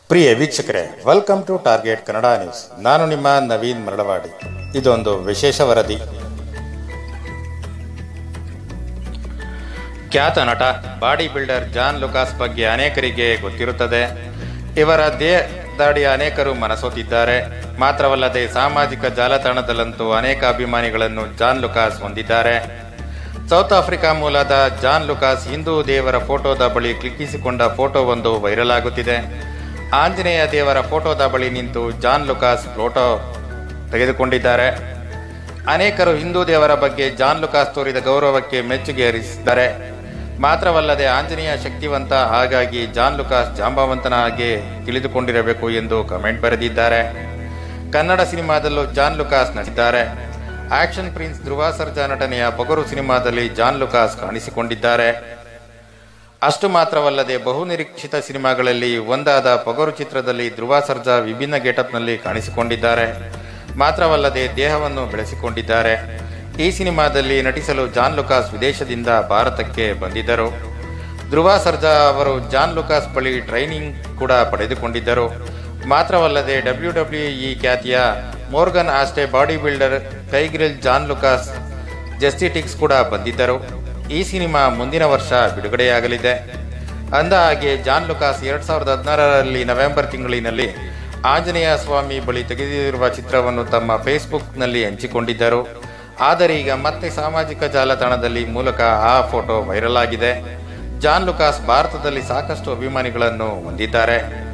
ಪ್ರಿಯ ವೀಕ್ಷಕರೇ welcome to target Kannada news ನಾನು ನಿಮ್ಮ ನವೀನ್ ಮರಳವಾಡಿ ಇದೊಂದು ವಿಶೇಷ ವರದಿ ಖ್ಯಾತ ನಟ ಬಾಡಿ ಬಿಲ್ಡರ್ ಜಾನ್ ಲುಕಾಸ್ ಬಗ್ಗೆ ಅನೇಕರಿಗೆ ಗೊತ್ತಿರುತ್ತದೆ ಇವರ ದೇಹ ದಾಡಿ ಅನೇಕರು ಮನಸೋತಿದ್ದಾರೆ ಮಾತ್ರವಲ್ಲದೆ ಸಾಮಾಜಿಕ ಜಾಲತಾಣದಲ್ಲಂತೂ ಅನೇಕ ಅಭಿಮಾನಿಗಳನ್ನು ಜಾನ್ ಲುಕಾಸ್ ಹೊಂದಿದ್ದಾರೆ ಸೌತ್ ಆಫ್ರಿಕಾ ಮೂಲದ ಜಾನ್ ಲುಕಾಸ್ ಹಿಂದೂ ದೇವರ ಫೋಟೋದ ಬಳಿ ಕ್ಲಿಕ್ಕಿಸಿಕೊಂಡ ಫೋಟೋವೊಂದು ವೈರಲ್ ಆಗುತ್ತಿದೆ ಆಂಜನೇಯ ದೇವರ ಫೋಟೋದ ಬಳಿ ನಿಂತು ಜಾನ್ ಲುಕಾಸ್ ಫೋಟೋ ತೆಗೆದುಕೊಂಡಿದ್ದಾರೆ ಅನೇಕರು ಹಿಂದೂ ದೇವರ ಬಗ್ಗೆ ಜಾನ್ ಲುಕಾಸ್ ತೋರಿದ ಗೌರವಕ್ಕೆ ಮೆಚ್ಚುಗೆ ಹರಿಸಿದ್ದಾರೆ ಮಾತ್ರವಲ್ಲದೆ ಆಂಜನೇಯ ಶಕ್ತಿವಂತ ಹಾಗಾಗಿ ಜಾನ್ ಲುಕಾಸ್ ಜಾಂಬವಂತನ ಹಾಗೆ ತಿಳಿದುಕೊಂಡಿರಬೇಕು ಎಂದು ಕಮೆಂಟ್ ಬರೆದಿದ್ದಾರೆ ಕನ್ನಡ ಸಿನಿಮಾದಲ್ಲೂ ಜಾನ್ ಲುಕಾಸ್ ನಟಿಸಿದ್ದಾರೆ ಆಕ್ಷನ್ ಪ್ರಿನ್ಸ್ ಧ್ರುವ ಸರ್ಜಾ ನಟನೆಯ ಪೊಗರು ಸಿನಿಮಾದಲ್ಲಿ ಜಾನ್ ಲುಕಾಸ್ ಕಾಣಿಸಿಕೊಂಡಿದ್ದಾರೆ ಅಷ್ಟು ಮಾತ್ರವಲ್ಲದೆ ಬಹುನಿರೀಕ್ಷಿತ ಸಿನಿಮಾಗಳಲ್ಲಿ ಒಂದಾದ ಪೊಗರು ಚಿತ್ರದಲ್ಲಿ ಧ್ರುವ ಸರ್ಜಾ ವಿಭಿನ್ನ ಗೆಟಪ್ನಲ್ಲಿ ಕಾಣಿಸಿಕೊಂಡಿದ್ದಾರೆ ಮಾತ್ರವಲ್ಲದೆ ದೇಹವನ್ನು ಬೆಳೆಸಿಕೊಂಡಿದ್ದಾರೆ ಈ ಸಿನಿಮಾದಲ್ಲಿ ನಟಿಸಲು ಜಾನ್ ಲುಕಾಸ್ ವಿದೇಶದಿಂದ ಭಾರತಕ್ಕೆ ಬಂದಿದ್ದರು ಧ್ರುವ ಸರ್ಜಾ ಅವರು ಜಾನ್ ಲುಕಾಸ್ ಬಳಿ ಟ್ರೈನಿಂಗ್ ಕೂಡ ಪಡೆದುಕೊಂಡಿದ್ದರು ಮಾತ್ರವಲ್ಲದೆ ಡಬ್ಲ್ಯೂ ಡಬ್ಲ್ಯೂ ಇ ಖ್ಯಾತಿಯ ಮೋರ್ಗನ್ ಆಸ್ಟೆ ಬಾಡಿ ಬಿಲ್ಡರ್ ಕೈಗ್ರಿಲ್ ಜಾನ್ ಲುಕಾಸ್ ಜಸ್ಟಿಟಿಕ್ಸ್ ಕೂಡ ಬಂದಿದ್ದರು ಈ ಸಿನಿಮಾ ಮುಂದಿನ ವರ್ಷ ಬಿಡುಗಡೆಯಾಗಲಿದೆ ಅಂದ ಹಾಗೆ ಜಾನ್ ಲುಕಾಸ್ ಎರಡ್ ಸಾವಿರದ ಹದಿನಾರರಲ್ಲಿ ನವೆಂಬರ್ ತಿಂಗಳಿನಲ್ಲಿ ಆಂಜನೇಯ ಸ್ವಾಮಿ ಬಳಿ ತೆಗೆದಿರುವ ಚಿತ್ರವನ್ನು ತಮ್ಮ ಫೇಸ್ಬುಕ್ನಲ್ಲಿ ಹಂಚಿಕೊಂಡಿದ್ದರು ಆದರೆ ಈಗ ಮತ್ತೆ ಸಾಮಾಜಿಕ ಜಾಲತಾಣದಲ್ಲಿ ಮೂಲಕ ಆ ಫೋಟೋ ವೈರಲ್ ಆಗಿದೆ ಜಾನ್ ಲುಕಾಸ್ ಭಾರತದಲ್ಲಿ ಸಾಕಷ್ಟು ಅಭಿಮಾನಿಗಳನ್ನು ಹೊಂದಿದ್ದಾರೆ